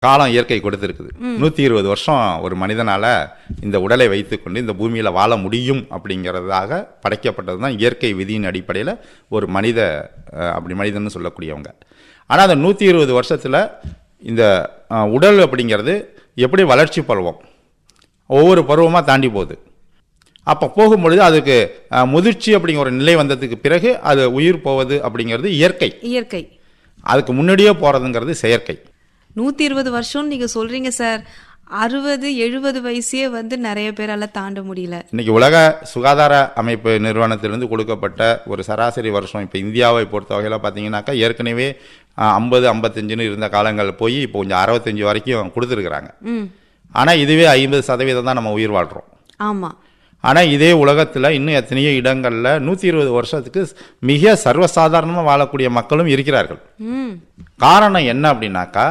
காலம் இயற்கை கொடுத்துருக்குது நூற்றி இருபது வருஷம் ஒரு மனிதனால இந்த உடலை வைத்துக்கொண்டு இந்த பூமியில் வாழ முடியும் அப்படிங்கிறதாக படைக்கப்பட்டது தான் இயற்கை விதியின் அடிப்படையில் ஒரு மனித அஹ், அப்படி மனிதன்னு சொல்லக்கூடியவங்க ஆனால் அந்த நூற்றி இருபது வருஷத்தில் இந்த அஹ், உடல் அப்படிங்கிறது எப்படி வளர்ச்சி பருவம் ஒவ்வொரு பருவமாக தாண்டி போகுது அப்போ போகும்பொழுது அதுக்கு அஹ், முதிர்ச்சி அப்படிங்கிற ஒரு நிலை வந்ததுக்கு பிறகு அது உயிர் போவது அப்படிங்கிறது இயற்கை இயற்கை அதுக்கு முன்னாடியே போகிறதுங்கிறது செயற்கை நூத்தி இருபது வருஷம் நீங்க சொல்றீங்க சார் அறுபது எழுபது வயசே வந்து நிறைய பேரால தாண்ட முடியல இன்னைக்கு உலக சுகாதார அமைப்பு நிறுவனத்திலிருந்து கொடுக்கப்பட்ட ஒரு சராசரி வருஷம் இப்போ இந்தியாவை பொறுத்த வகையில் பார்த்தீங்கன்னாக்கா ஏற்கனவே ஐம்பது ஐம்பத்தஞ்சுன்னு இருந்த காலங்கள் போய் இப்போ கொஞ்சம் அறுபத்தஞ்சு வரைக்கும் கொடுத்துருக்குறாங்க ம் ஆனால் இதுவே ஐம்பது சதவீதம் தான் நம்ம உயிர் வாழ்கிறோம் ஆமா ஆனால் இதே உலகத்தில் இன்னும் எத்தனையோ இடங்களில் நூற்றி இருபது வருஷத்துக்கு மிக சர்வசாதாரணமாக வாழக்கூடிய மக்களும் இருக்கிறார்கள் ம் காரணம் என்ன அப்படின்னாக்கா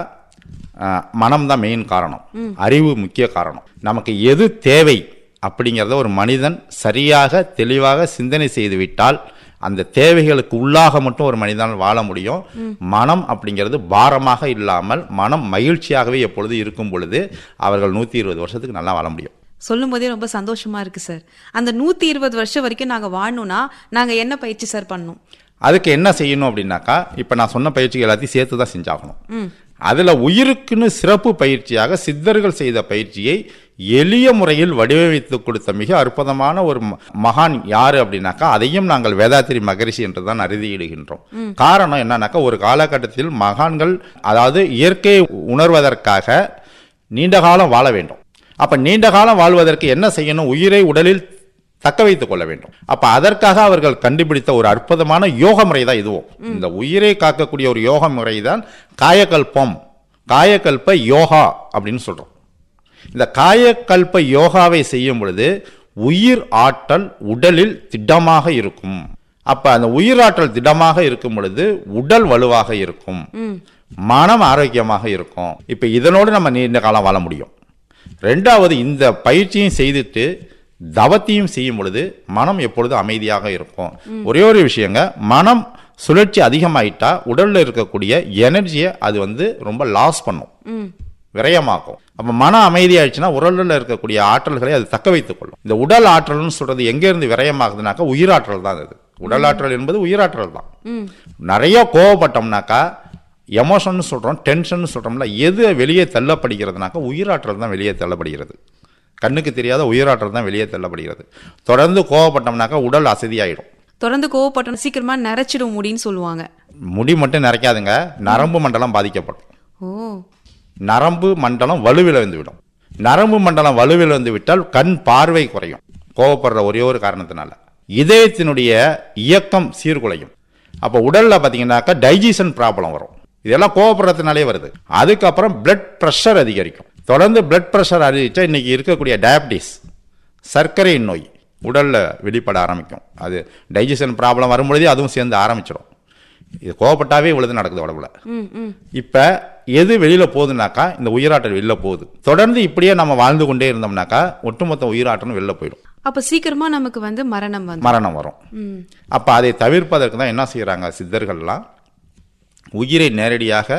மனம் தான் மெயின் காரணம் அறிவு முக்கிய காரணம் நமக்கு எது தேவை அப்படிங்கிறத ஒரு மனிதன் சரியாக தெளிவாக சிந்தனை செய்து விட்டால் அந்த தேவைகளுக்கு உள்ளாக மட்டும் ஒரு மனிதனால் வாழ முடியும் மனம் அப்படிங்கிறது பாரமாக இல்லாமல் மனம் மகிழ்ச்சியாகவே எப்பொழுது இருக்கும் பொழுது அவர்கள் நூற்றி இருபது வருஷத்துக்கு நல்லா வாழ முடியும் சொல்லும் போதே ரொம்ப சந்தோஷமா இருக்கு சார் அந்த நூத்தி இருபது வருஷம் வரைக்கும் நாங்க வாழணும்னா நாங்க என்ன பயிற்சி சார் பண்ணணும் அதுக்கு என்ன செய்யணும் அப்படின்னாக்கா இப்போ நான் சொன்ன பயிற்சிகள் எல்லாத்தையும் சேர்த்து தான் செஞ்சாகணும் ம் அதில் உயிருக்குன்னு சிறப்பு பயிற்சியாக சித்தர்கள் செய்த பயிற்சியை எளிய முறையில் வடிவமைத்து கொடுத்த மிக அற்புதமான ஒரு ம- மகான் யாரு அப்படின்னாக்கா அதையும் நாங்கள் வேதாத்திரி மகரிஷி என்று தான் அறுதியிடுகின்றோம் காரணம் என்னன்னாக்கா ஒரு காலகட்டத்தில் மகான்கள் அதாவது இயற்கையை உணர்வதற்காக நீண்ட காலம் வாழ வேண்டும் அப்ப நீண்ட காலம் வாழ்வதற்கு என்ன செய்யணும் உயிரை உடலில் தக்க வைத்துக் கொள்ள வேண்டும் அப்ப அதற்காக அவர்கள் கண்டுபிடித்த ஒரு அற்புதமான யோக முறை தான் இதுவும் இந்த உயிரை காக்கக்கூடிய ஒரு யோக முறை தான் காயகல்பம் காயகல்ப யோகா அப்படின்னு சொல்றோம் இந்த காயகல்ப யோகாவை செய்யும் பொழுது உயிர் ஆற்றல் உடலில் திடமாக இருக்கும் அப்ப அந்த உயிராற்றல் திடமாக இருக்கும் பொழுது உடல் வலுவாக இருக்கும் மனம் ஆரோக்கியமாக இருக்கும் இப்ப இதனோடு நம்ம நீண்ட காலம் வாழ முடியும் ரெண்டாவது இந்த பயிற்சியும் செய்துட்டு தவத்தையும் செய்யும் பொழுது மனம் எப்பொழுதும் அமைதியாக இருக்கும் ஒரே ஒரு விஷயங்க மனம் சுழற்சி அதிகமாயிட்டா உடல்ல இருக்கக்கூடிய எனர்ஜியை அது வந்து ரொம்ப லாஸ் பண்ணும் ம் விரயமாக்கும் அப்ப மன அமைதி ஆயிடுச்சுன்னா உடல்ல இருக்கக்கூடிய ஆற்றல்களை அது தக்க வைத்துக் கொள்ளும் இந்த உடல் ஆற்றல்னு சொல்றது எங்க இருந்து விரயமாகுதுனாக்கா உயிராற்றல் தான் அது உடல் ஆற்றல் என்பது உயிராற்றல் தான் ம் நிறைய கோவப்பட்டோம்னாக்கா எமோஷன் சொல்றோம் டென்ஷன் சொல்றோம்ல எது வெளியே தள்ளப்படுகிறதுனாக்கா உயிராற்றல் தான் வெளியே தள்ளப்படுகிறது கண்ணுக்கு தெரியாத உயிராற்றல் தான் வெளியே தள்ளப்படுகிறது தொடர்ந்து கோவப்பட்டோம்னாக்கா உடல் அசதியாயிடும் தொடர்ந்து கோவப்பட்டோம் சீக்கிரமா நிறைச்சிடும் முடின்னு சொல்லுவாங்க முடி மட்டும் நிறைக்காதுங்க நரம்பு மண்டலம் பாதிக்கப்படும் ஓ நரம்பு மண்டலம் வலுவிழந்து விடும் நரம்பு மண்டலம் வலுவிழந்து விட்டால் கண் பார்வை குறையும் கோவப்படுற ஒரே ஒரு காரணத்தினால இதயத்தினுடைய இயக்கம் சீர்குலையும் அப்போ உடல்ல பார்த்தீங்கன்னாக்கா டைஜஷன் ப்ராப்ளம் வரும் இதெல்லாம் கோவப்படுறதுனாலே வருது அதுக்கப்புறம் பிளட் ப்ரெஷர் அதிகரிக்கும் தொடர்ந்து பிளட் ப்ரெஷர் அதிகரிச்சா இன்னைக்கு இருக்கக்கூடிய டயபிட்டிஸ் சர்க்கரை நோய் உடல்ல வெளிப்பட ஆரம்பிக்கும் அது டைஜஷன் ப்ராப்ளம் வரும்பொழுதே அதுவும் சேர்ந்து ஆரம்பிச்சிடும் இது கோவப்பட்டாவே இவ்வளவு நடக்குது உடம்புல ம் ம் இப்ப எது வெளியில போகுதுனாக்கா இந்த உயிராற்றல் வெளில போகுது தொடர்ந்து இப்படியே நம்ம வாழ்ந்து கொண்டே இருந்தோம்னாக்கா ஒட்டுமொத்த உயிராற்றலும் வெளில போயிடும் அப்ப சீக்கிரமா நமக்கு வந்து மரணம் வந்து மரணம் வரும் ம் அப்ப அதை தவிர்ப்பதற்கு தான் என்ன செய்யறாங்க சித்தர்கள்லாம் உயிரை நேரடியாக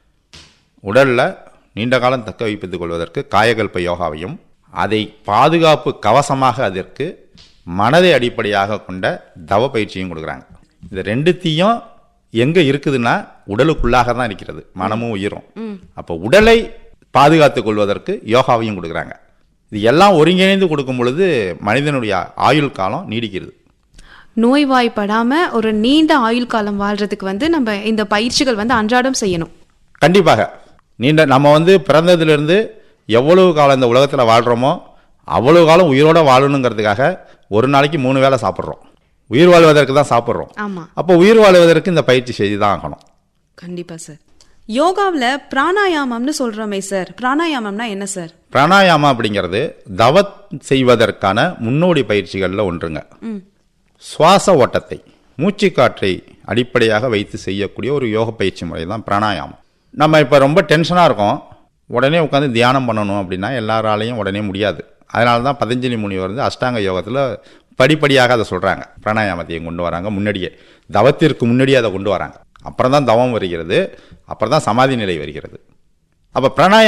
உடல்ல நீண்ட காலம் தக்க வைத்துக் கொள்வதற்கு காயகல்ப யோகாவையும் அதை பாதுகாப்பு கவசமாக அதற்கு மனதை அடிப்படையாக கொண்ட தவ பயிற்சியும் கொடுக்குறாங்க இந்த ரெண்டுத்தையும் எங்க இருக்குதுன்னா உடலுக்குள்ளாக தான் இருக்கிறது மனமும் உயிரும் அப்போ உடலை பாதுகாத்துக் கொள்வதற்கு யோகாவையும் கொடுக்குறாங்க இது எல்லாம் ஒருங்கிணைந்து கொடுக்கும் பொழுது மனிதனுடைய ஆயுள் காலம் நீடிக்கிறது நோய்வாய்ப்படாம ஒரு நீண்ட ஆயுள் காலம் வாழ்றதுக்கு வந்து நம்ம இந்த பயிற்சிகள் வந்து அன்றாடம் செய்யணும் கண்டிப்பாக நீண்ட நம்ம வந்து பிறந்ததிலிருந்து எவ்வளவு காலம் இந்த உலகத்தில் வாழ்கிறோமோ அவ்வளவு காலம் உயிரோட வாழணுங்கிறதுக்காக ஒரு நாளைக்கு மூணு வேளை சாப்பிட்றோம் உயிர் வாழ்வதற்கு தான் சாப்பிட்றோம் ஆமா அப்போ உயிர் வாழ்வதற்கு இந்த பயிற்சி செய்து தான் ஆகணும் கண்டிப்பா சார் யோகாவுல பிராணாயாமம்னு சொல்றோமே சார் பிராணாயாமம்னா என்ன சார் பிராணாயாமம் அப்படிங்கிறது தவ செய்வதற்கான முன்னோடி பயிற்சிகளில் ஒன்றுங்க ம் சுவாச ஓட்டத்தை மூச்சுக்காற்றை அடிப்படையாக வைத்து செய்யக்கூடிய ஒரு யோக பயிற்சி முறை தான் பிராணாயாமம் நம்ம இப்போ ரொம்ப டென்ஷனாக இருக்கோம் உடனே உட்காந்து தியானம் பண்ணணும் அப்படின்னா எல்லாராலையும் உடனே முடியாது அதனால தான் பதஞ்சலி முனிவர் வந்து அஷ்டாங்க யோகத்தில் படிப்படியாக அதை சொல்கிறாங்க பிராணாயாமத்தையும் கொண்டு வராங்க முன்னாடியே தவத்திற்கு முன்னாடியே அதை கொண்டு வராங்க அப்புறம் தான் தவம் வருகிறது அப்புறம் தான் சமாதி நிலை வருகிறது அப்போ பிராணாயாமம்